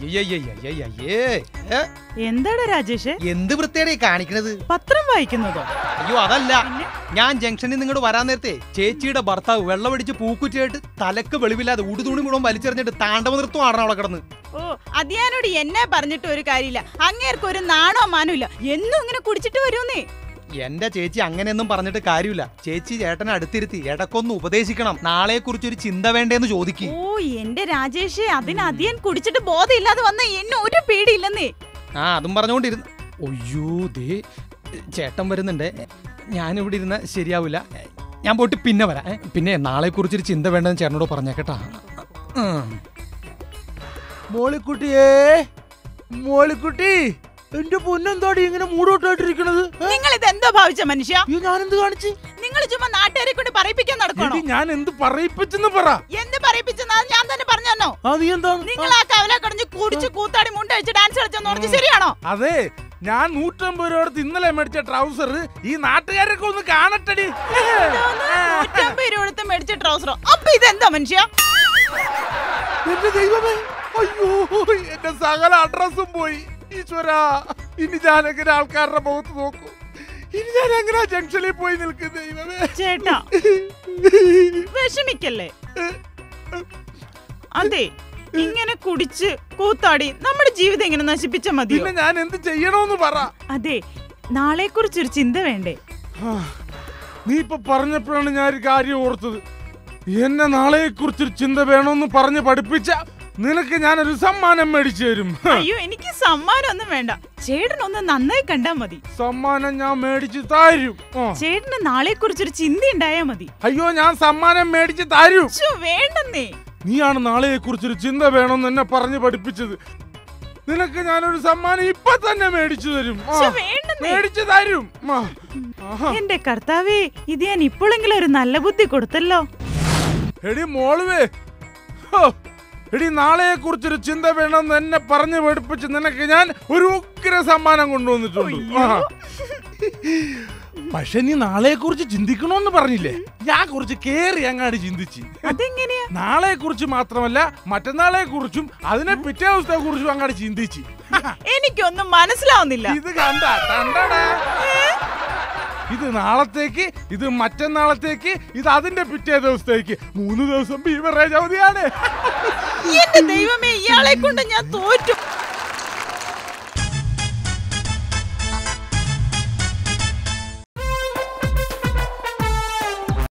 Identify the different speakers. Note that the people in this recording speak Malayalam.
Speaker 1: അയ്യയ്യയ്യയ്യയ്യേ. ഏ,
Speaker 2: എന്താടാ രാജേഷ്
Speaker 1: എന്ത് വൃത്തിയാണ് ഈ കാണിക്കണത്
Speaker 2: പത്രം വായിക്കുന്നതോ
Speaker 1: അയ്യോ അതല്ല
Speaker 2: പിന്നെ?
Speaker 1: ഞാൻ ജംഗ്ഷനിൽ നിങ്ങോട്ട് വരാൻ നേരത്തെ ചേച്ചിയുടെ ഭർത്താവ് വെള്ളമടിച്ച് പൂക്കുറ്റിയായിട്ട് തലക്ക് വെളിവില്ലാതെ ഉടുതുണി മുഴുവൻ വലിച്ചെറിഞ്ഞിട്ട് താണ്ഡവ നൃത്തം ആടണം അവിടെ കിടന്ന്
Speaker 2: ഓ അതിയാനോട് എന്നെ പറഞ്ഞിട്ട് ഒരു കാര്യമില്ല അങ്ങേർക്ക് ഒരു നാണോ മാനോ ഇല്ല എന്നും ഇങ്ങനെ കുടിച്ചിട്ട് വരുമെന്നേ
Speaker 1: എന്റെ ചേച്ചി അങ്ങനെയൊന്നും പറഞ്ഞിട്ട് കാര്യമില്ല ചേച്ചി ചേട്ടനെ അടുത്തിരുത്തി ഇടക്കൊന്ന് ഉപദേശിക്കണം നാളെ കുറിച്ച് ഒരു ചിന്ത വേണ്ടേന്ന് ചോദിക്കും
Speaker 2: ഓ എന്റെ രാജേഷേ അതിന് അതിയൻ കുടിച്ചിട്ട് ബോധമില്ലാതെ വന്ന എന്നെ ഒരു പേടിയില്ലെന്നേ
Speaker 1: ആ അതും പറഞ്ഞുകൊണ്ടിരുന്നു ഒയ്യോ ദേ ചേട്ടൻ വരുന്നുണ്ട് ഞാനിവിടെ ഇരുന്ന ശരിയാവില്ല ഞാൻ പോയിട്ട് പിന്നെ വരാം ഏ, പിന്നെ നാളെ കുറിച്ചൊരു ചിന്ത വേണ്ടെന്ന് ചേട്ടനോട് പറഞ്ഞേക്കട്ടാ ഉം.
Speaker 3: മോളിക്കുട്ടിയേ മോളിക്കുട്ടി എന്റെ പൊന്നെന്താടി ഇങ്ങനെ മൂടോട്ടായിട്ടിരിക്കണത്
Speaker 2: നിങ്ങൾ ഇത് എന്തോ ഭാവിച്ച മനുഷ്യ
Speaker 3: അയ്യോ ഞാനെന്ത് കാണിച്ച്
Speaker 2: നിങ്ങൾ ചുമ്മാ നാട്ടുകാരെ കൊണ്ട് പറയിപ്പിക്കാൻ നടക്കണോ
Speaker 3: എടി, ഞാൻ എന്ത് പറയിപ്പിച്ചെന്ന് പറ
Speaker 2: എന്ത് പറയിപ്പിച്ചെന്ന് അത് ഞാൻ തന്നെ പറഞ്ഞു തന്നോ
Speaker 3: ആ നീ എന്താണ്
Speaker 2: നിങ്ങൾ ആ കവല കടഞ്ഞ് കുടിച്ച് കൂത്താടി മുണ്ടഴിച്ച് ഡാൻസ് കളിച്ചെന്ന് പറഞ്ഞ് ശരിയാണോ
Speaker 3: അതെ ഞാൻ നൂറ്റമ്പത് രൂപ കൊടുത്ത് ഇന്നലെ മേടിച്ച ട്രൗസർ ഈ നാട്ടുകാരൊക്കെ ഒന്ന് കാണട്ടടി
Speaker 2: നൂറ്റമ്പത് രൂപ കൊടുത്ത് മേടിച്ച ട്രൗസറോ അപ്പൊ ഇതെന്താ മനുഷ്യ
Speaker 3: എന്റെ ദൈവമേ അയ്യോ എന്റെ സകല അഡ്രസ്സും പോയി ഈശ്വര ഇനി ഞാൻ എങ്ങനെ ആൾക്കാരുടെ മുഖത്ത് നോക്കൂ ഇനി ഞാൻ എങ്ങനെ ജംഗ്ഷനിൽ പോയി നിൽക്കും ദൈവമേ
Speaker 2: ചേട്ടാ വിഷമിക്കല്ലേ അതെ ഇങ്ങനെ കുടിച്ച് കൂത്താടി നമ്മുടെ ജീവിതം ഇങ്ങനെ നശിപ്പിച്ച മതിയോ
Speaker 3: പിന്നെ ഞാൻ എന്ത് ചെയ്യണോന്ന് പറ
Speaker 2: അതെ നാളെ കുറിച്ചൊരു ചിന്ത വേണ്ടേ
Speaker 3: ആ, നീ ഇപ്പൊ പറഞ്ഞപ്പോഴാണ് ഞാൻ ഒരു കാര്യം ഓർത്തത് എന്നെ നാളെ കുറിച്ചൊരു ചിന്ത വേണമെന്ന് പറഞ്ഞ് പഠിപ്പിച്ച നിനക്ക് ഞാനൊരു സമ്മാനം മേടിച്ചു തരും ഹ,
Speaker 2: അയ്യോ എനിക്ക് സമ്മാനം ഒന്നും വേണ്ട ചേട്ടനൊന്ന് നന്നായി കണ്ടാ മതി
Speaker 3: സമ്മാനം ഞാൻ മേടിച്ചു തരും ആ.
Speaker 2: ചേട്ടന് നാളെ കുറിച്ചൊരു ചിന്ത ഉണ്ടായാ മതി
Speaker 3: അയ്യോ ഞാൻ സമ്മാനം മേടിച്ചു തരും
Speaker 2: ശ്ശോ, വേണ്ടെന്നേ
Speaker 3: നീയാണ് നാളെ കുറിച്ചൊരു ചിന്ത വേണമെന്ന് എന്നെ പറഞ്ഞ് പഠിപ്പിച്ചത് നിനക്ക് ഞാനൊരു സമ്മാനം ഇപ്പൊ തന്നെ മേടിച്ചു തരും ആ,
Speaker 2: ശ്ശോ, വേണ്ടെന്നേ
Speaker 3: മേടിച്ചു തരും ആ. ആഹാ.
Speaker 2: എന്റെ കർത്താവേ ഇത് ഞാൻ ഇപ്പോഴെങ്കിലും ഒരു നല്ല ബുദ്ധി കൊടുത്തല്ലോ
Speaker 3: എടി മോളുവേ ഹോ, എടി നാളെ കുറിച്ചൊരു ചിന്ത വേണമെന്ന് എന്നെ പറഞ്ഞ് പഠിപ്പിച്ച് നിനക്ക് ഞാൻ ഒരു ഉഗ്ര സമ്മാനം കൊണ്ടുവന്നിട്ടുണ്ട് ആ. പക്ഷെ നീ നാളെ കുറിച്ച് ചിന്തിക്കണമെന്ന് പറഞ്ഞില്ലേ ഞാൻ കുറിച്ച് കേറി അങ്ങാടി ചിന്തിച്ച്
Speaker 2: അതെങ്ങനെയാ
Speaker 3: നാളെ കുറിച്ച് മാത്രമല്ല മറ്റന്നാളെ കുറിച്ചും അതിനെ പിറ്റേ ദിവസത്തെ കുറിച്ചും അങ്ങാടി ചിന്തിച്ച്
Speaker 2: എനിക്കൊന്നും മനസ്സിലാവുന്നില്ല
Speaker 3: ഇത് കണ്ട കണ്ടടാ ഇത് നാളത്തേക്ക് ഇത് മറ്റന്നാളത്തേക്ക് ഇത് അതിന്റെ പിറ്റേ ദിവസത്തേക്ക് മൂന്ന് ദിവസം ബീവറേജ് അവധിയാണ്
Speaker 2: എന്റെ ദൈവമേ ഇയാളെ കൊണ്ട് ഞാൻ തോറ്റു